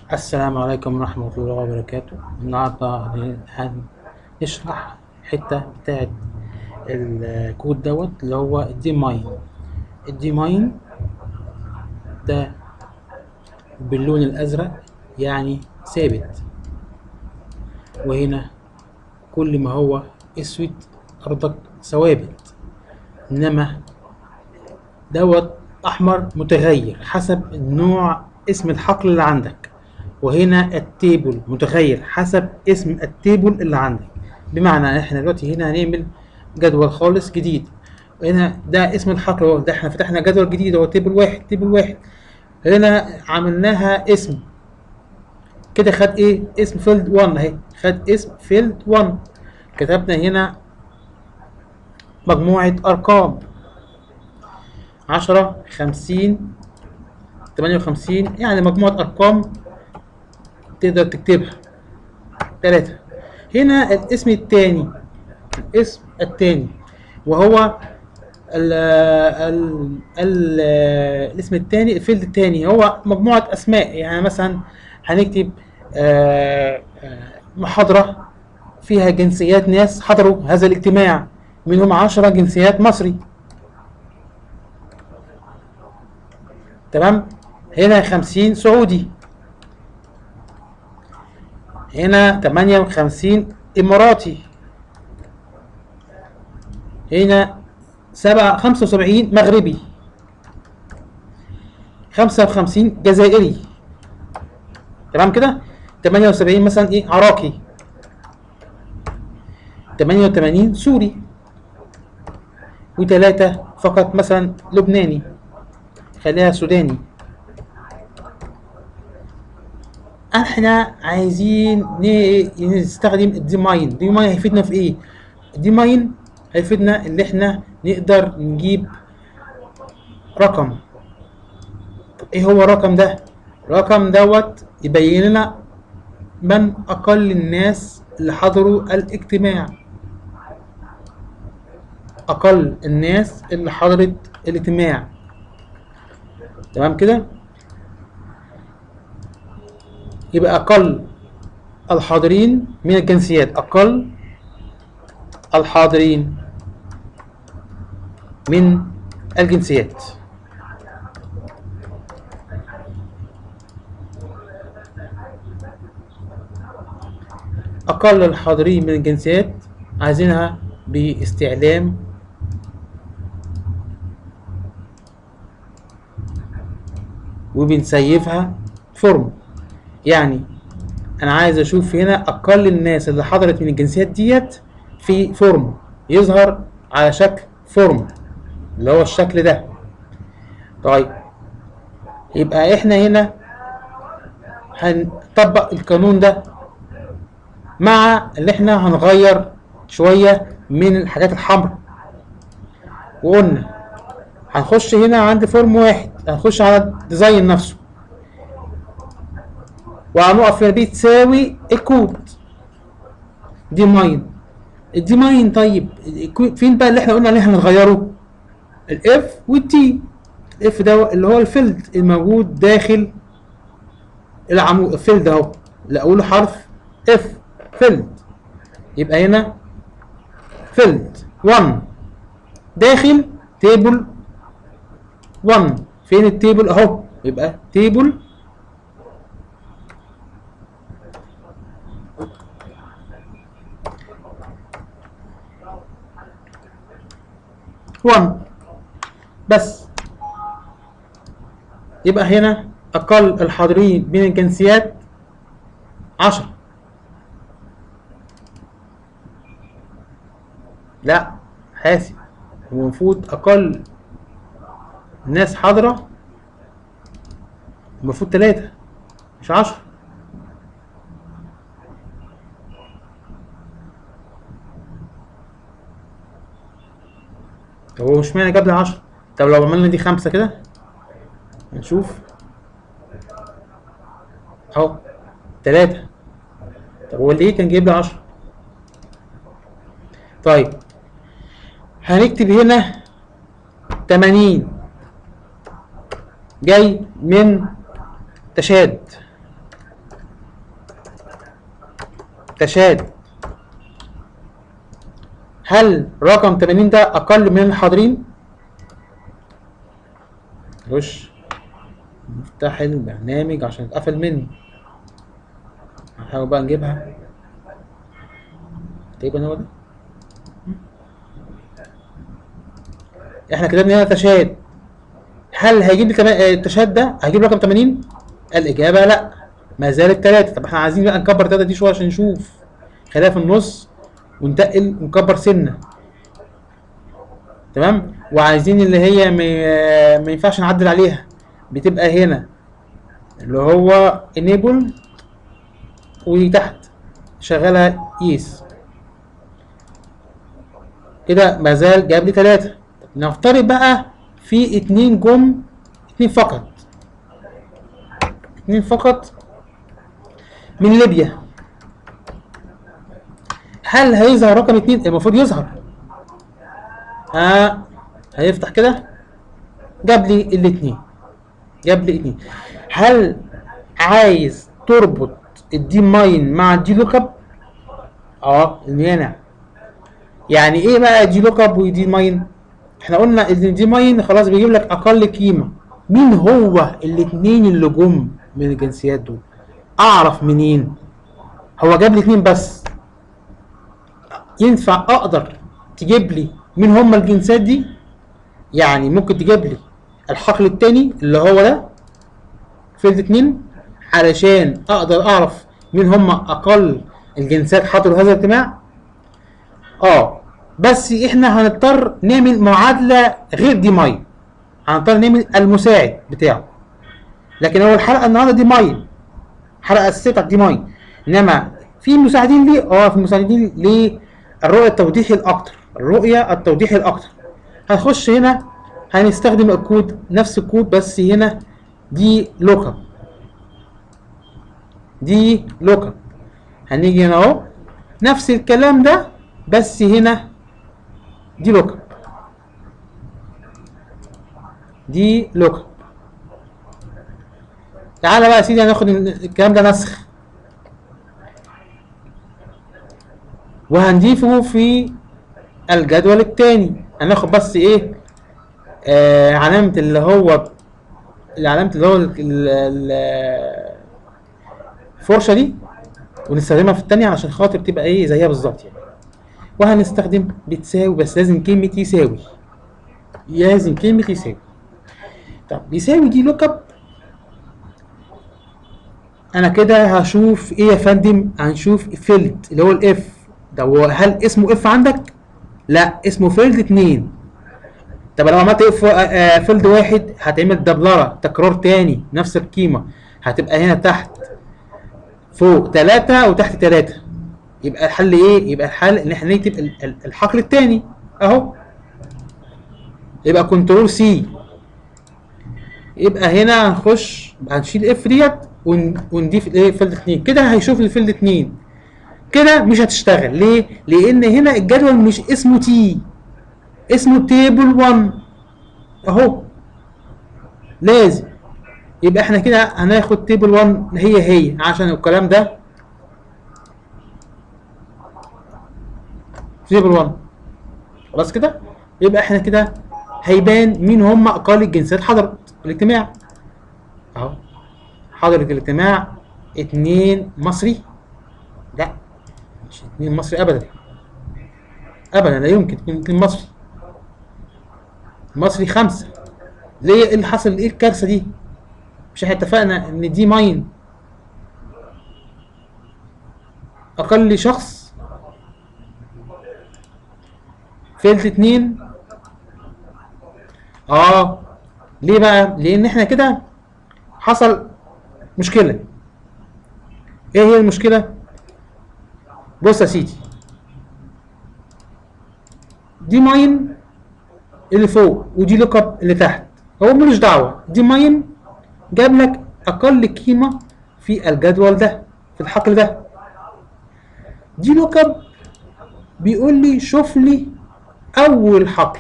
السلام عليكم ورحمة الله وبركاته النهاردة هنشرح حتة بتاعت الكود دوت اللي هو الدي ماين الدي ماين ده باللون الأزرق يعني ثابت وهنا كل ما هو أسود أرضك ثوابت إنما دوت أحمر متغير حسب نوع اسم الحقل اللي عندك وهنا التيبل متغير حسب اسم التيبل اللي عندك بمعنى احنا دلوقتي هنا هنعمل جدول خالص جديد هنا ده اسم الحقل اهو ده احنا فتحنا جدول جديد هو تيبل واحد تيبل واحد هنا عملناها اسم كده خد ايه اسم فيلد 1 اهي خد اسم فيلد 1 كتبنا هنا مجموعة أرقام عشرة خمسين تمانية وخمسين يعني مجموعة أرقام تقدر تكتبها تلاتة هنا الاسم التاني الاسم التاني وهو ال ال ال الاسم التاني الفيلد التاني هو مجموعة أسماء يعني مثلا هنكتب آه، آه، محاضرة فيها جنسيات ناس حضروا هذا الاجتماع منهم عشرة جنسيات مصري تمام هنا خمسين سعودي هنا تمانية وخمسين إماراتي هنا سبعة خمسة وسبعين مغربي خمسة وخمسين جزائري تمام كده تمانية وسبعين مثلا إيه عراقي تمانية وتمانين سوري وتلاتة فقط مثلا لبناني خليها سوداني احنا عايزين ن- نستخدم الديماين الديماين هيفيدنا في ايه الديماين هيفيدنا ان احنا نقدر نجيب رقم طب ايه هو الرقم ده الرقم دوت يبين لنا من اقل الناس اللي حضروا الاجتماع اقل الناس اللي حضرت الاجتماع تمام كده يبقى أقل الحاضرين من الجنسيات أقل الحاضرين من الجنسيات أقل الحاضرين من الجنسيات عايزينها باستعلام وبنسيفها فورم يعني انا عايز اشوف هنا اقل الناس اللي حضرت من الجنسيات ديت في فورم يظهر على شكل فورم اللي هو الشكل ده طيب يبقى احنا هنا هنطبق القانون ده مع اللي احنا هنغير شوية من الحاجات الحمراء وقلنا هنخش هنا عند فورم واحد هنخش على الديزاين نفسه وهنقف هنا بتساوي الكود دي ماين الدي ماين طيب الكو- فين بقى اللي احنا قلنا عليه هنغيره الاف والتي الاف ده اللي هو الفيلد الموجود داخل العمود الفيلد اهو اللي اوله حرف اف فيلد يبقى هنا فيلد 1 داخل تيبل 1 فين التيبل اهو يبقى تيبل وان بس يبقى هنا أقل الحاضرين من الجنسيات عشرة لا حاسب هو المفروض أقل ناس حاضرة المفروض تلاتة مش عشرة طب هو مش معنى جاب لي 10 طب لو عملنا دي خمسة كده نشوف اهو تلاتة طب هو ليه كان جايب لي 10 طيب هنكتب هنا 80 جاي من تشاد تشاد هل رقم 80 ده اقل من الحاضرين خش نفتح البرنامج عشان اتقفل مني هنحاول بقى نجيبها تقريبا هو ده احنا كتبنا هنا تشاد هل هيجيب لي تما- آه، التشاد ده هيجيب رقم 80 الاجابه لا ما زالت 3 طب احنا عايزين بقى نكبر 3 دي شويه عشان نشوف خليها في النص ونتقل ونكبر سنه تمام وعايزين اللي هي ما, ما ينفعش نعدل عليها بتبقى هنا اللي هو enable وتحت شغالة يس كده ما زال جاب لي ثلاثة نفترض بقى في اتنين جم اتنين فقط اتنين فقط من ليبيا هل هيظهر رقم اتنين المفروض يظهر ها هيفتح كده جاب لي الاتنين جاب لي اتنين هل عايز تربط الدي ماين مع الدي لوك اب اه المانع يعني ايه بقى دي لوك اب ودي ماين احنا قلنا ان دي ماين خلاص بيجيب لك اقل قيمه مين هو الاتنين اللي جم من الجنسيات دول اعرف منين هو جاب لي اتنين بس ينفع اقدر تجيب لي مين هم الجنسيات دي يعني ممكن تجيب لي الحقل التاني اللي هو ده فيلد اتنين علشان اقدر اعرف مين هم اقل الجنسيات حضروا هذا الاجتماع اه بس احنا هنضطر نعمل معادله غير دي ماي هنضطر نعمل المساعد بتاعه لكن هو الحلقه النهارده دي ماي الحلقه الاساسيه بتاعت دي ماي انما في مساعدين ليه اه في مساعدين للرؤيه التوضيحي الاكتر الرؤيه التوضيحي الاكتر هنخش هنا هنستخدم الكود نفس الكود بس هنا دي لوك اب دي لوك اب هنيجي هنا اهو نفس الكلام ده بس هنا دي لوك اب دي لوك اب تعالى بقى يا سيدي هناخد الكلام ده نسخ وهنضيفه في الجدول الثاني هناخد بس ايه آه علامة اللي هو علامة اللي هو ال- ال- ال- الفرشة دي ونستخدمها في التانية علشان خاطر تبقى ايه زيها بالظبط يعني وهنستخدم بتساوي بس لازم كلمة يساوي لازم كلمة يساوي طب يساوي دي لوك اب انا كده هشوف ايه يا فندم هنشوف فيلد اللي هو الاف ده هو هل اسمه اف عندك لا اسمه فيلد اتنين طب لو عملت اف آه، فيلد واحد هتعمل دبلره تكرار تاني نفس القيمه هتبقى هنا تحت فوق تلاتة وتحت تلاتة يبقى الحل ايه يبقى الحل ان احنا نكتب ال- ال- الحقل التاني اهو يبقى كنترول سي يبقى هنا هنخش هنشيل اف ديت ون- ونضيف الايه فيلد 2 كده هيشوف الفيلد 2 كده مش هتشتغل ليه؟ لان هنا الجدول مش اسمه تي اسمه تيبل 1 اهو لازم يبقى احنا كده هناخد تيبل 1 هي هي عشان الكلام ده تيبل 1 خلاص كده يبقى احنا كده هيبان مين هم اقل الجنسيات حضرت الاجتماع اهو حضرت الاجتماع اتنين مصري لا مش اتنين مصري ابدا ابدا لا يمكن يكون اتنين مصري مصري خمسة ليه ايه اللي حصل ايه الكارثة دي مش احنا اتفقنا ان دي ماين اقل شخص فيلد اتنين اه ليه بقى لان احنا كده حصل مشكلة ايه هي المشكلة بص يا سيدي دي ماين اللي فوق ودي لوك اب اللي تحت هو ملوش دعوة دي ماين جاب لك اقل قيمة في الجدول ده في الحقل ده دي لوك اب بيقول لي شوف لي اول حقل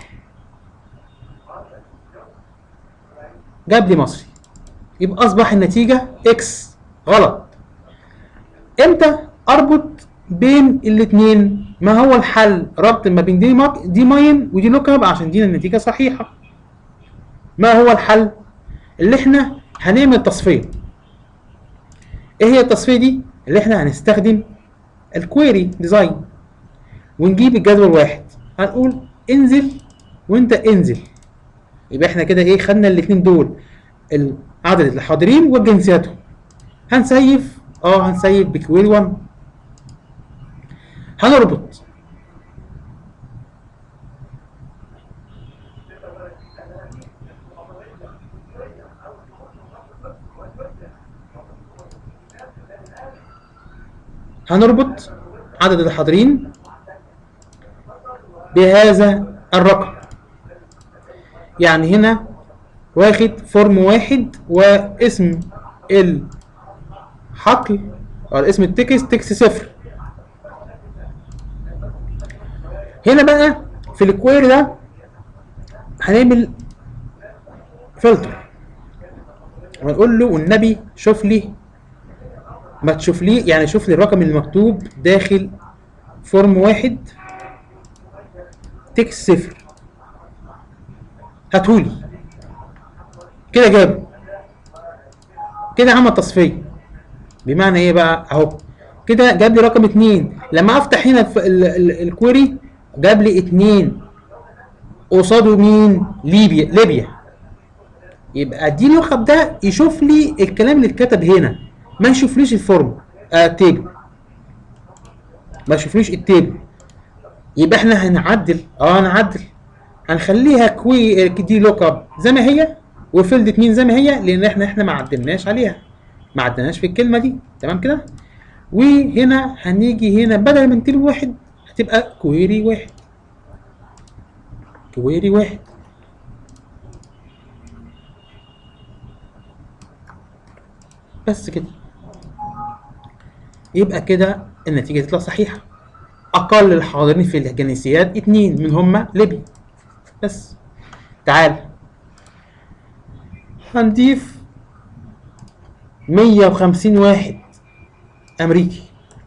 جاب لي مصري يبقى اصبح النتيجة اكس غلط امتى اربط بين الاثنين ما هو الحل ربط ما بين دي ماك دي ماين ودي لوك اب عشان دي النتيجه صحيحه ما هو الحل اللي احنا هنعمل تصفيه ايه هي التصفيه دي اللي احنا هنستخدم الكويري ديزاين ونجيب الجدول واحد هنقول انزل وانت انزل يبقى احنا كده ايه خدنا الاثنين دول عدد الحاضرين وجنسياتهم هنسيف اه هنسيف بكويري 1 هنربط هنربط عدد الحاضرين بهذا الرقم يعني هنا واخد فورم واحد واسم الحقل او اسم التكست تكست صفر هنا بقى في الكويري ده هنعمل فلتر ونقول له والنبي شوف لي ما تشوف لي يعني شوف لي الرقم المكتوب داخل فورم واحد تكست صفر هاتهولي كده جابه كده عمل تصفيه بمعنى ايه بقى اهو كده جاب لي رقم اتنين لما افتح هنا الف- ال- ال- الكويري جاب لي اتنين قصاده مين ليبيا ليبيا يبقى اديني اللقب ده يشوف لي الكلام اللي اتكتب هنا ما يشوفليش الفورم آه التيبل ما يشوفليش التيبل يبقى احنا هنعدل اه هنعدل هنخليها كوي دي لوك اب زي ما هي وفيلد اتنين زي ما هي لان احنا احنا ما عدلناش عليها ما عدلناش في الكلمه دي تمام كده وهنا هنيجي هنا بدل من تيبل واحد هتبقى كويري واحد كويري واحد بس كده يبقى كده النتيجة تطلع صحيحة أقل الحاضرين في الجنسيات اتنين من هما ليبيا بس تعال هنضيف مية وخمسين واحد أمريكي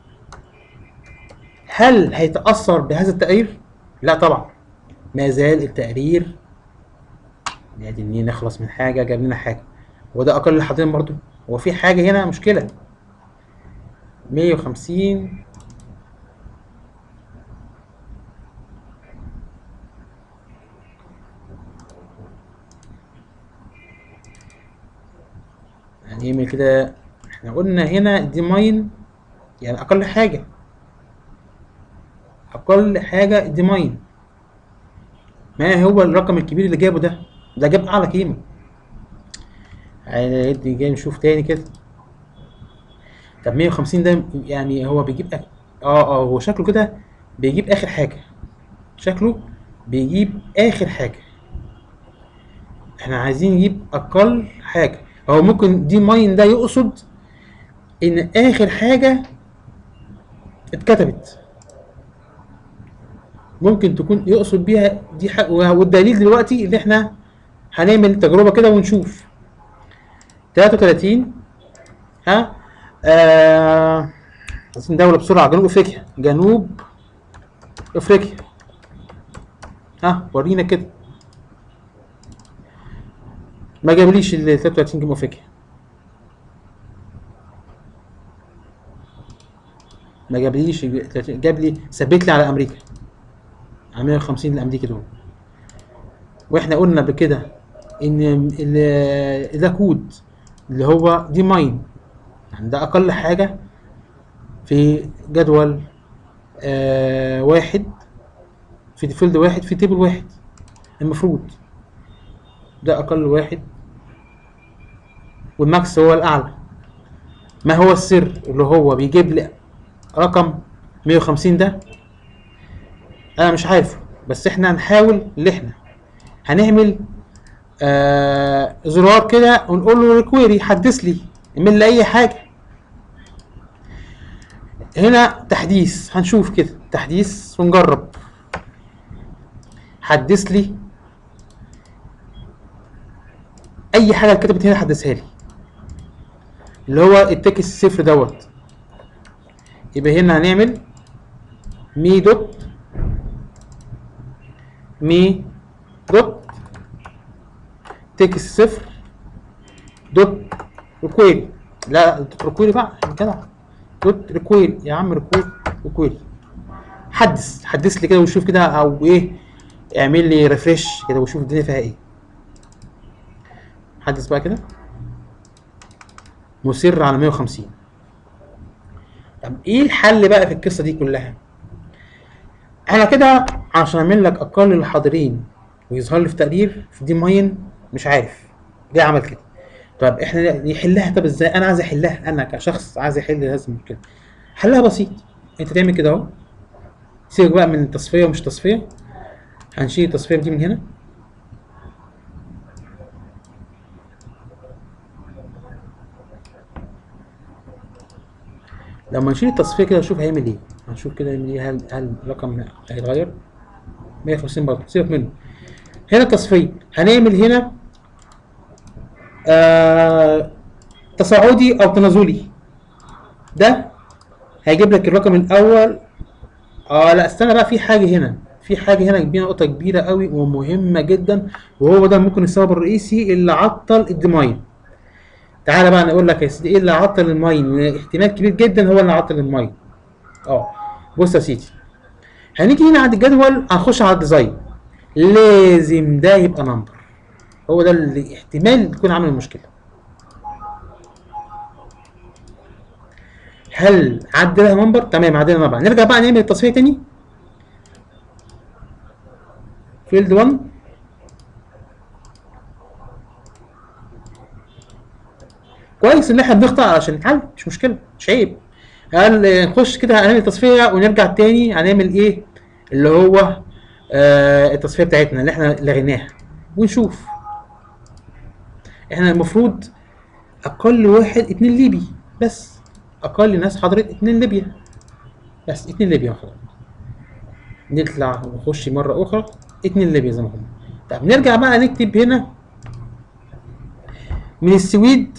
هل هيتأثر بهذا التقرير؟ لا طبعا ما زال التقرير نادي إني نخلص من حاجة جاب لنا حاجة وده أقل الحاضرين برضو هو في حاجة هنا مشكلة مية وخمسين هنعمل كده احنا قلنا هنا دي ماين يعني أقل حاجة أقل حاجة دي ماين ما هو الرقم الكبير اللي جابه ده ده جاب أعلى قيمة عادي جاي نشوف تاني كده طب 150 ده يعني هو بيجيب أك... اه اه هو شكله كده بيجيب اخر حاجة شكله بيجيب اخر حاجة احنا عايزين نجيب اقل حاجة هو ممكن دي ماين ده يقصد ان اخر حاجة اتكتبت ممكن تكون يقصد بيها دي حاجة والدليل دلوقتي اللي احنا هنعمل تجربة كده ونشوف 33 ها آه عايزين دولة بسرعة جنوب افريقيا جنوب افريقيا ها ورينا كده ما جابليش ال 33 جنوب افريقيا ما جابليش ال 30 جاب لي ثبت لي على امريكا على 150 الامريكي دول واحنا قلنا بكده ان ال- ده كود اللي هو دي ماين يعني ده اقل حاجه في جدول آه واحد في فيلد واحد في تيبل واحد المفروض ده اقل واحد والماكس هو الاعلى ما هو السر اللي هو بيجيب لي رقم 150 ده انا مش عارفه بس احنا هنحاول اللي احنا هنعمل آه زرار كده ونقول له ريكويري حدث لي اعمل لي اي حاجه هنا تحديث هنشوف كده تحديث ونجرب حدث لي اي حاجه اتكتبت هنا حدثها لي اللي هو التكست صفر دوت يبقى هنا هنعمل مي دوت مي دوت تكس صفر دوت ريكويري لا دوت ريكويري بقى كده دوت ريكويري يا عم ريكويري ريكويري حدث حدث لي كده وشوف كده او ايه اعمل لي ريفريش كده وشوف الدنيا فيها ايه حدث بقى كده مصر على 150 طب ايه الحل بقى في القصه دي كلها انا كده عشان اعمل لك اقل الحاضرين ويظهر لي في تقرير في دي ماين مش عارف ليه عمل كده طب احنا نحلها طب ازاي انا عايز احلها انا كشخص عايز احل لازم كده حلها بسيط انت تعمل كده اهو سيبك بقى من تصفيه ومش تصفيه هنشيل التصفيه دي من هنا لما نشيل التصفيه كده نشوف هيعمل ايه هنشوف كده هيعمل ايه هل هل الرقم هيتغير 150 برضه سيبك منه هنا التصفيه هنعمل هنا آه تصاعدي او تنازلي ده هيجيب لك الرقم الاول اه لا استنى بقى في حاجه هنا في حاجه هنا كبيره نقطه كبيره قوي ومهمه جدا وهو ده ممكن السبب الرئيسي اللي عطل الديماين تعالى بقى نقول لك يا سيدي ايه اللي عطل الماين احتمال كبير جدا هو اللي عطل الماين اه بص يا سيدي هنيجي هنا عند الجدول هنخش على الديزاين لازم ده يبقى نمبر هو ده اللي احتمال يكون عامل المشكله هل عدلها نمبر تمام عدلها نمبر نرجع بقى نعمل التصفيه تاني فيلد 1 كويس ان احنا بنخطأ عشان نتعلم مش مشكله مش عيب هل نخش كده هنعمل تصفيه ونرجع تاني هنعمل ايه اللي هو آه التصفيه بتاعتنا اللي احنا لغيناها ونشوف احنا المفروض اقل واحد اتنين ليبي بس اقل ناس حضرت اتنين ليبيا بس اتنين ليبيا حضرت نطلع ونخش مره اخرى اتنين ليبيا زي ما هم طب نرجع بقى نكتب هنا من السويد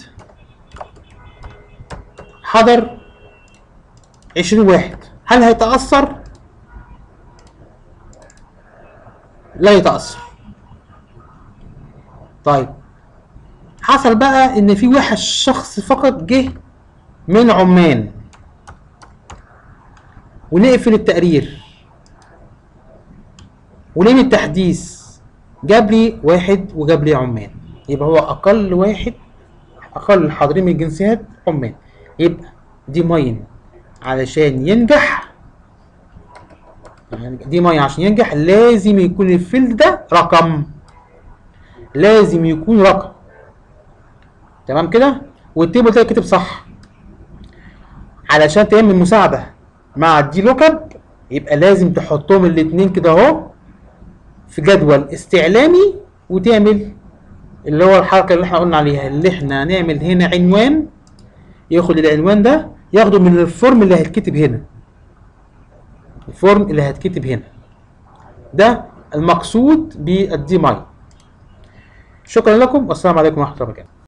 حضر عشرين واحد هل هيتأثر؟ لا يتأثر طيب حصل بقى ان في واحد شخص فقط جه من عمان ونقفل التقرير ونعمل التحديث جاب لي واحد وجاب لي عمان يبقى هو اقل واحد اقل الحاضرين من الجنسيات عمان يبقى دي ماين علشان ينجح يعني دي ماين عشان ينجح لازم يكون الفيلد ده رقم لازم يكون رقم تمام كده والتيبل ده يتكتب صح علشان تعمل مساعده مع الدي لوك اب يبقى لازم تحطهم الاتنين كده اهو في جدول استعلامي وتعمل اللي هو الحركه اللي احنا قلنا عليها اللي احنا هنعمل هنا عنوان ياخد العنوان ده ياخده من الفورم اللي هيتكتب هنا الفورم اللي هيتكتب هنا ده المقصود بالدي ماي شكرا لكم والسلام عليكم ورحمه الله وبركاته